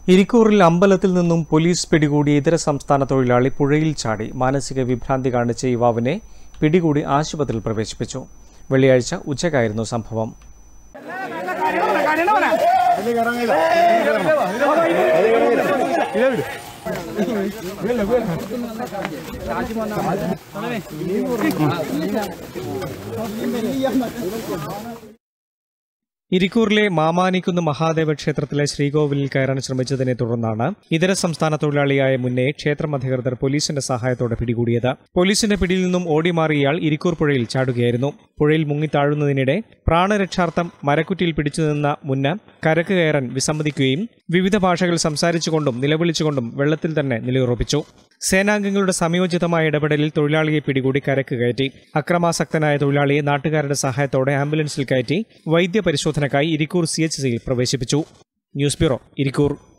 ഇരിക്കൂറിൽ അമ്പലത്തിൽ നിന്നും പോലീസ് പിടികൂടിയ ഇതര സംസ്ഥാന തൊഴിലാളി പുഴയിൽ ചാടി മാനസിക വിഭ്രാന്തി കാണിച്ച യുവാവിനെ പിടികൂടി ആശുപത്രിയിൽ പ്രവേശിപ്പിച്ചു വെള്ളിയാഴ്ച ഉച്ചക്കായിരുന്നു സംഭവം ഇരിക്കൂറിലെ മാമാനിക്കുന്ന് മഹാദേവ ക്ഷേത്രത്തിലെ ശ്രീകോവിലിൽ കയറാൻ ശ്രമിച്ചതിനെ തുടർന്നാണ് ഇതര സംസ്ഥാന തൊഴിലാളിയായ മുന്നേ ക്ഷേത്രം അധികൃതർ പോലീസിന്റെ സഹായത്തോടെ പിടികൂടിയത് പോലീസിന്റെ പിടിയിൽ നിന്നും ഓടിമാറിയ ഇയാൾ ഇരിക്കൂർ പുഴയിൽ ചാടുകയായിരുന്നു പുഴയിൽ മുങ്ങിത്താഴുന്നതിനിടെ പ്രാണരക്ഷാർത്ഥം മരക്കുറ്റിയിൽ പിടിച്ചു നിന്ന മുന്ന കരക്ക് കയറാൻ വിസമ്മതിക്കുകയും വിവിധ ഭാഷകൾ സംസാരിച്ചുകൊണ്ടും നിലവിളിച്ചുകൊണ്ടും വെള്ളത്തിൽ തന്നെ നിലയുറപ്പിച്ചു സേനാംഗങ്ങളുടെ സംയോജിതമായ ഇടപെടലിൽ തൊഴിലാളിയെ പിടികൂടി കരക്ക് കയറ്റി അക്രമാസക്തനായ തൊഴിലാളിയെ നാട്ടുകാരുടെ സഹായത്തോടെ ആംബുലൻസിൽ കയറ്റി വൈദ്യപരിശോധനയ്ക്കായി ഇരിക്കൂർ സി എച്ച് സിയിൽ പ്രവേശിപ്പിച്ചു ന്യൂസ് ബ്യൂറോ ഇരിക്കൂർ